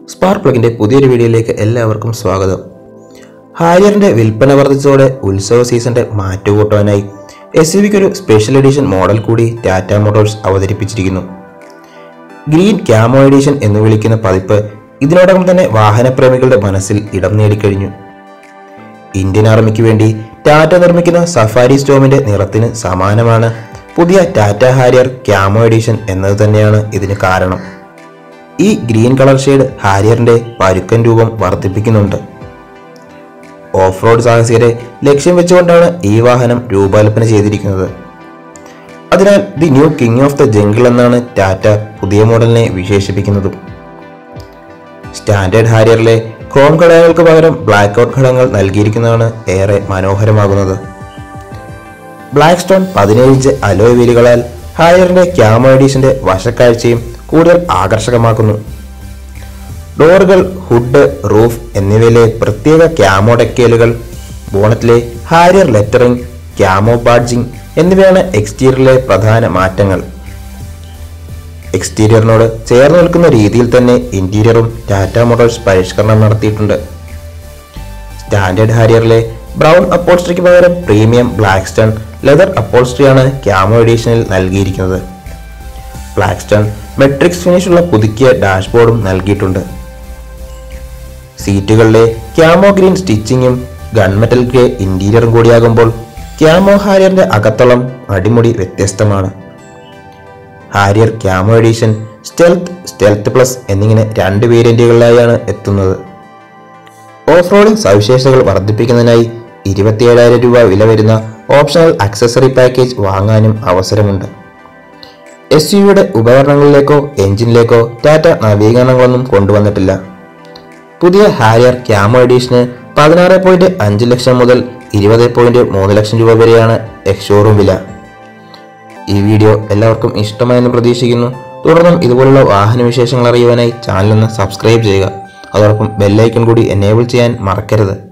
spark പ്ലഗിന്റെ പുതിയൊരു വീഡിയോയിലേക്ക് എല്ലാവർക്കും സ്വാഗതം ഹാരിയറിന്റെ വിൽപ്പന വർദ്ധിച്ചതോടെ ഉത്സവ സീസണിന്റെ മാറ്റുകൂട്ടുവാനായി എസ് യു വിക്ക് ഒരു സ്പെഷ്യൽ എഡിഷൻ മോഡൽ കൂടി ടാറ്റ മോട്ടോഴ്സ് അവതരിപ്പിച്ചിരിക്കുന്നു ഗ്രീൻ ക്യാമോ എഡിഷൻ എന്ന് വിളിക്കുന്ന പതിപ്പ് ഇതിനോടകം തന്നെ വാഹനപ്രേമികളുടെ മനസ്സിൽ ഇടം നേടിക്കഴിഞ്ഞു ഇന്ത്യൻ ആർമിക്ക് വേണ്ടി ടാറ്റ നിർമ്മിക്കുന്ന സഫാരി സ്റ്റോമിന്റെ നിറത്തിന് സമാനമാണ് പുതിയ ടാറ്റ ഹാരിയർ ക്യാമോ എഡിഷൻ എന്നത് തന്നെയാണ് ഇതിന് കാരണം ഈ ഗ്രീൻ കളർ ഷെയ്ഡ് ഹാരിയറിന്റെ പരുക്കൻ രൂപം വർദ്ധിപ്പിക്കുന്നുണ്ട് ഓഫ് റോഡ് സാഹസികരെ ലക്ഷ്യം വെച്ചുകൊണ്ടാണ് ഈ വാഹനം രൂപകൽപ്പന ചെയ്തിരിക്കുന്നത് അതിനാൽ the new king of the jungle എന്നാണ് ടാറ്റ പുതിയ മോഡലിനെ വിശേഷിപ്പിക്കുന്നതും സ്റ്റാൻഡേർഡ് ഹാരിയറിലെ ക്രോം ഘടകങ്ങൾക്ക് പകരം ബ്ലാക്ക് ഔട്ട് ഘടകങ്ങൾ നൽകിയിരിക്കുന്നതാണ് ഏറെ മനോഹരമാകുന്നത് ബ്ലാക്ക് സ്റ്റോൺ പതിനേഴ് ഇഞ്ച് അലോയ് വീലുകളാൽ ഹാരിയറിന്റെ ക്യാമോ എഡീഷന്റെ വശക്കാഴ്ചയും കൂടുതൽ ആകർഷകമാക്കുന്നു ഡോറുകൾ ഹുഡ് റൂഫ് എന്നിവയിലെ പ്രത്യേക ക്യാമോ ഡെക്കേലുകൾ ബോണറ്റിലെ ഹാരിയർ ലെറ്ററിംഗ് ക്യാമോ ബാഡ്ജിംഗ് എന്നിവയാണ് എക്സ്റ്റീരിയറിലെ പ്രധാന മാറ്റങ്ങൾ എക്സ്റ്റീരിയറിനോട് ചേർന്ന് നിൽക്കുന്ന രീതിയിൽ തന്നെ ഇന്റീരിയറും ടാറ്റ മോട്ടോഴ്സ് പരിഷ്കരണം നടത്തിയിട്ടുണ്ട് സ്റ്റാൻഡേർഡ് ഹാരിയറിലെ ബ്രൗൺ അപ്പോൾസ്ട്രിക്ക് പകരം പ്രീമിയം ബ്ലാക്ക് സ്റ്റൺ ലെതർ അപ്പോൾസ്ട്രിയാണ് ക്യാമോ എഡീഷനിൽ നൽകിയിരിക്കുന്നത് ബ്ലാക്ക് സ്റ്റൺ മെട്രിക്സ് ഫിനിഷുള്ള പുതുക്കിയ ഡാഷ്ബോർഡും നൽകിയിട്ടുണ്ട് സീറ്റുകളിലെ ക്യാമോ ഗ്രീൻ സ്റ്റിച്ചിങ്ങും ഗൺമെറ്റൽ ഗ്രേ ഇന്റീരിയറും കൂടിയാകുമ്പോൾ ക്യാമോ ഹാരിയറിന്റെ അകത്തളം അടിമുടി വ്യത്യസ്തമാണ് Harrier camo edition stealth stealth plus എന്നിങ്ങനെ രണ്ട് വേരിയന്റുകളിലായാണ് എത്തുന്നത് ഓഫ് റോഡിംഗ് സവിശേഷതകൾ വർദ്ധിപ്പിക്കുന്നതിനായി ഇരുപത്തിയേഴായിരം രൂപ വില വരുന്ന ഓപ്ഷണൽ അക്സസറി പാക്കേജ് വാങ്ങാനും അവസരമുണ്ട് എസ് യുടെ ഉപകരണങ്ങളിലേക്കോ എഞ്ചിനിലേക്കോ ടാറ്റ നവീകരണങ്ങളൊന്നും കൊണ്ടുവന്നിട്ടില്ല പുതിയ ഹാരിയർ ക്യാമോ എഡീഷന് പതിനാറ് പോയിന്റ് അഞ്ച് ലക്ഷം മുതൽ ഇരുപത് പോയിന്റ് മൂന്ന് ലക്ഷം രൂപ വരെയാണ് എക്സ്ഷോറൂം വില ഈ വീഡിയോ എല്ലാവർക്കും ഇഷ്ടമായെന്ന് പ്രതീക്ഷിക്കുന്നു തുടർന്നും ഇതുപോലുള്ള വാഹന വിശേഷങ്ങൾ അറിയുവാനായി ചാനൽ ഒന്ന് സബ്സ്ക്രൈബ് ചെയ്യുക അതോടൊപ്പം ബെല്ലൈക്കൺ കൂടി എനേബിൾ ചെയ്യാൻ മറക്കരുത്